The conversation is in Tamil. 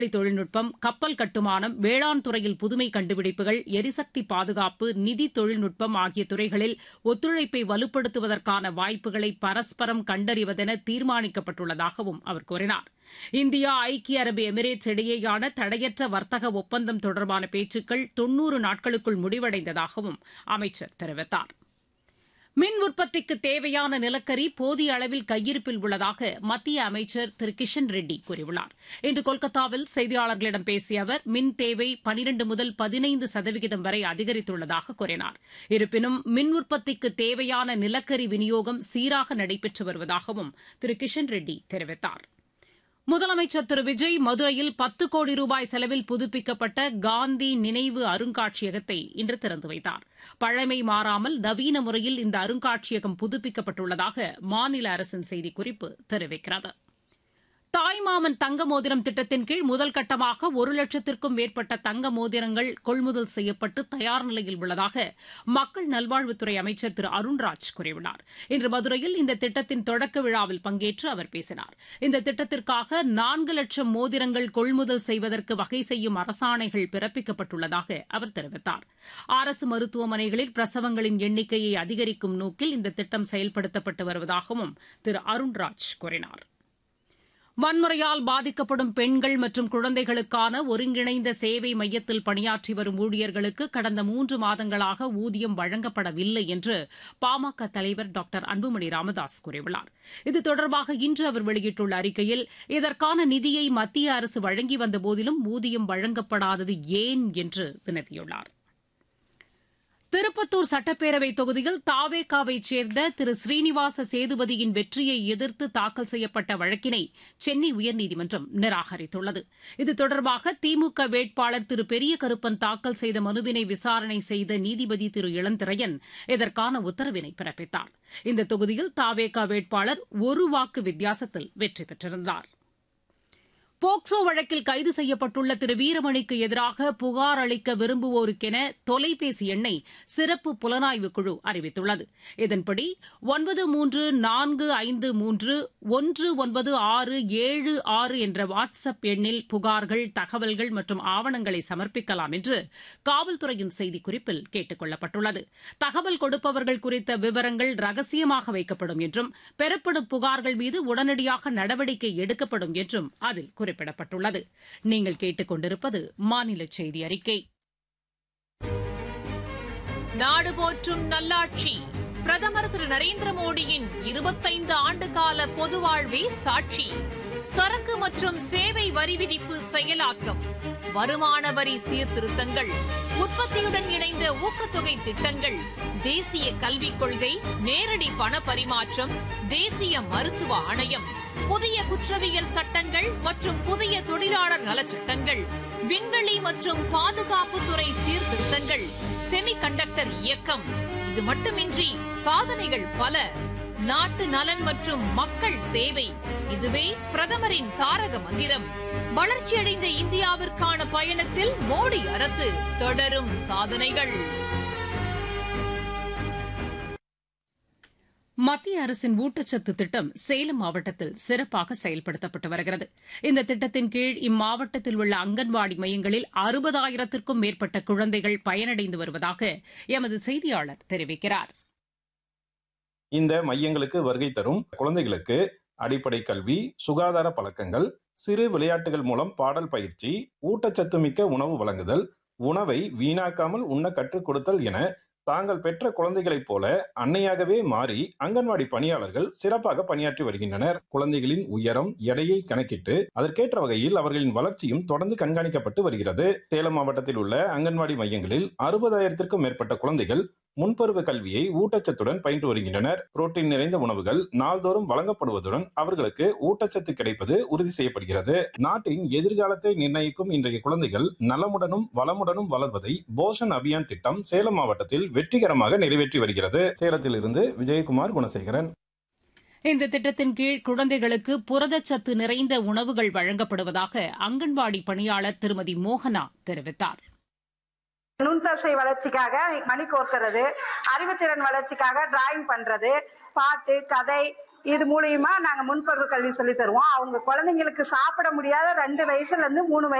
தொழில்நுட்பம் கப்பல் கட்டுமானம் வேளாண் துறையில் புதுமை கண்டுபிடிப்புகள் எரிசக்தி பாதுகாப்பு நிதி தொழில்நுட்பம் ஆகிய துறைகளில் ஒத்துழைப்பை வலுப்படுத்துவதற்கான வாய்ப்புகளை பரஸ்பரம் கண்டறிவதென தீர்மானிக்கப்பட்டுள்ளதாகவும் அவர் கூறினார் இந்தியா ஐக்கிய அரபு எமிரேட்ஸ் இடையேயான தடையற்ற வர்த்தக ஒப்பந்தம் தொடர்பான பேச்சுக்கள் தொன்னூறு நாட்களுக்குள் முடிவடைந்ததாகவும் அமைச்சர் தெரிவித்தார் மின் உற்பத்திக்கு தேவையான நிலக்கரி போதிய அளவில் கையிருப்பில் உள்ளதாக மத்திய அமைச்சர் திரு கிஷன் ரெட்டி கூறியுள்ளார் இன்று கொல்கத்தாவில் செய்தியாளர்களிடம் பேசிய அவர் மின் தேவை பனிரண்டு முதல் பதினைந்து சதவிகிதம் வரை அதிகரித்துள்ளதாக கூறினார் இருப்பினும் மின் உற்பத்திக்கு தேவையான நிலக்கரி விநியோகம் சீராக நடைபெற்று வருவதாகவும் திரு கிஷன் ரெட்டி தெரிவித்தார் முதலமைச்சர் திரு விஜய் மதுரையில் பத்து கோடி ரூபாய் செலவில் புதுப்பிக்கப்பட்ட காந்தி நினைவு அருங்காட்சியகத்தை இன்று திறந்து வைத்தார் பழமை மாறாமல் நவீன முறையில் இந்த அருங்காட்சியகம் புதுப்பிக்கப்பட்டுள்ளதாக மாநில அரசின் செய்திக்குறிப்பு தெரிவிக்கிறது தாய்மாமன் தங்க மோதிரம் திட்டத்தின் கீழ் முதல் கட்டமாக ஒரு லட்சத்திற்கும் மேற்பட்ட தங்க மோதிரங்கள் கொள்முதல் செய்யப்பட்டு தயார் நிலையில் உள்ளதாக மக்கள் நல்வாழ்வுத்துறை அமைச்சர் திரு அருண்ராஜ் கூறியுள்ளார் இன்று மதுரையில் இந்த திட்டத்தின் தொடக்க விழாவில் பங்கேற்று அவர் பேசினார் இந்த திட்டத்திற்காக நான்கு லட்சம் மோதிரங்கள் கொள்முதல் செய்வதற்கு வகை செய்யும் அரசாணைகள் பிறப்பிக்கப்பட்டுள்ளதாக அவர் தெரிவித்தார் அரசு மருத்துவமனைகளில் பிரசவங்களின் எண்ணிக்கையை அதிகரிக்கும் நோக்கில் இந்த திட்டம் செயல்படுத்தப்பட்டு வருவதாகவும் திரு அருண்ராஜ் கூறினார் வன்முறையால் பாதிக்கப்படும் பெண்கள் மற்றும் குழந்தைகளுக்கான ஒருங்கிணைந்த சேவை மையத்தில் பணியாற்றி வரும் ஊழியர்களுக்கு கடந்த மூன்று மாதங்களாக ஊதியம் வழங்கப்படவில்லை என்று பாமக தலைவர் டாக்டர் அன்புமணி ராமதாஸ் கூறியுள்ளார் இது தொடர்பாக இன்று அவர் வெளியிட்டுள்ள அறிக்கையில் இதற்கான நிதியை மத்திய அரசு வழங்கி வந்தபோதிலும் ஊதியம் வழங்கப்படாதது ஏன் என்று வினவியுள்ளார் திருப்பத்தூர் சட்டப்பேரவைத் தொகுதியில் தாவேகாவைச் சேர்ந்த திரு ஸ்ரீனிவாச சேதுபதியின் வெற்றியை எதிர்த்து தாக்கல் செய்யப்பட்ட வழக்கினை சென்னை உயர்நீதிமன்றம் நிராகரித்துள்ளது இது தொடர்பாக திமுக வேட்பாளர் திரு பெரிய கருப்பன் தாக்கல் செய்த மனுவினை விசாரணை செய்த நீதிபதி திரு இளந்திரையன் இதற்கான உத்தரவினை பிறப்பித்தார் இந்த தொகுதியில் தாவேகா வேட்பாளர் ஒரு வாக்கு வித்தியாசத்தில் வெற்றி பெற்றிருந்தாா் போக்சோ வழக்கில் கைது செய்யப்பட்டுள்ள திரு வீரமணிக்கு எதிராக புகார் அளிக்க விரும்புவோருக்கென தொலைபேசி எண்ணை சிறப்பு புலனாய்வு குழு அறிவித்துள்ளது இதன்படி ஒன்பது மூன்று நான்கு ஐந்து மூன்று ஒன்று ஒன்பது ஆறு ஏழு ஆறு என்ற வாட்ஸ் அப் எண்ணில் புகார்கள் தகவல்கள் மற்றும் ஆவணங்களை சமர்ப்பிக்கலாம் என்று காவல்துறையின் செய்திக்குறிப்பில் கேட்டுக் கொள்ளப்பட்டுள்ளது தகவல் கொடுப்பவர்கள் குறித்த விவரங்கள் ரகசியமாக வைக்கப்படும் என்றும் பெறப்படும் புகார்கள் மீது உடனடியாக நடவடிக்கை எடுக்கப்படும் என்றும் அதில் குறிப்பிடப்பட்டுள்ளது நீங்கள் கேட்டுக்கொண்டிருப்பது மாநில செய்தி அறிக்கை நாடு போற்றும் நல்லாட்சி பிரதமர் திரு நரேந்திர மோடியின் இருபத்தைந்து ஆண்டுகால பொது வாழ்வே சாட்சி சரக்கு மற்றும் சேவை வரி விதிப்பு செயலாக்கம் வருமான வரி சீர்திருத்தங்கள் உற்பத்தியுடன் இணைந்த ஊக்கத்தொகை திட்டங்கள் தேசிய கல்விக் கொள்கை நேரடி பண பரிமாற்றம் தேசிய மருத்துவ ஆணையம் புதிய குற்றவியல் சட்டங்கள் மற்றும் புதிய தொழிலாளர் நலச்சட்டங்கள் விண்வெளி மற்றும் பாதுகாப்புத்துறை சீர்திருத்தங்கள் செமிகண்டக்டர் இயக்கம் இது மட்டுமின்றி சாதனைகள் பல நாட்டு நலன் மற்றும் மக்கள் சேவை இதுவே பிரதமரின் தாரக மந்திரம் வளர்ச்சியடைந்த இந்தியாவிற்கான பயணத்தில் மோடி அரசு தொடரும் சாதனைகள் மத்திய அரசின் ஊட்டச்சத்து திட்டம் சேலம் மாவட்டத்தில் சிறப்பாக செயல்படுத்தப்பட்டு வருகிறது இந்த திட்டத்தின் கீழ் இம்மாவட்டத்தில் உள்ள அங்கன்வாடி மையங்களில் அறுபதாயிரத்திற்கும் மேற்பட்ட குழந்தைகள் பயனடைந்து வருவதாக எமது செய்தியாளர் தெரிவிக்கிறார் இந்த மையங்களுக்கு வருகை தரும் குழந்தைகளுக்கு அடிப்படை கல்வி சுகாதார பழக்கங்கள் சிறு விளையாட்டுகள் மூலம் பாடல் பயிற்சி ஊட்டச்சத்து மிக்க உணவு வழங்குதல் உணவை வீணாக்காமல் உண்ண கற்றுக் கொடுத்தல் என தாங்கள் பெற்ற குழந்தைகளைப் போல அன்னையாகவே மாறி அங்கன்வாடி பணியாளர்கள் சிறப்பாக பணியாற்றி வருகின்றனர் குழந்தைகளின் உயரம் எடையை கணக்கிட்டு அதற்கேற்ற வகையில் அவர்களின் வளர்ச்சியும் தொடர்ந்து கண்காணிக்கப்பட்டு வருகிறது சேலம் மாவட்டத்தில் உள்ள அங்கன்வாடி மையங்களில் அறுபதாயிரத்திற்கும் மேற்பட்ட குழந்தைகள் முன்பருவ கல்வியை ஊட்டச்சத்துடன் பயின்று வருகின்றனர் புரோட்டீன் நிறைந்த உணவுகள் நாள்தோறும் வழங்கப்படுவதுடன் அவர்களுக்கு ஊட்டச்சத்து கிடைப்பது உறுதி செய்யப்படுகிறது நாட்டின் எதிர்காலத்தை நிர்ணயிக்கும் இன்றைய குழந்தைகள் நலமுடனும் வளமுடனும் வளர்வதை போஷன் அபியான் திட்டம் சேலம் மாவட்டத்தில் வெற்றிகரமாக நிறைவேற்றி வருகிறது சேலத்தில் இருந்து விஜயகுமார் குணசேகரன் இந்த திட்டத்தின் கீழ் குழந்தைகளுக்கு புரதச்சத்து நிறைந்த உணவுகள் வழங்கப்படுவதாக அங்கன்வாடி பணியாளர் திருமதி மோகனா தெரிவித்தார் நுண்தசை வளர்ச்சிக்காக மணி கோர்க்கிறது அறிவுத்திறன் வளர்ச்சிக்காக டிராயிங் பண்றது பாட்டு கதை இது மூலியமா நாங்க முன்பருவ கல்வி சொல்லி தருவோம் அவங்க குழந்தைங்களுக்கு சாப்பிட முடியாத ரெண்டு வயசுல இருந்து மூணு வயசு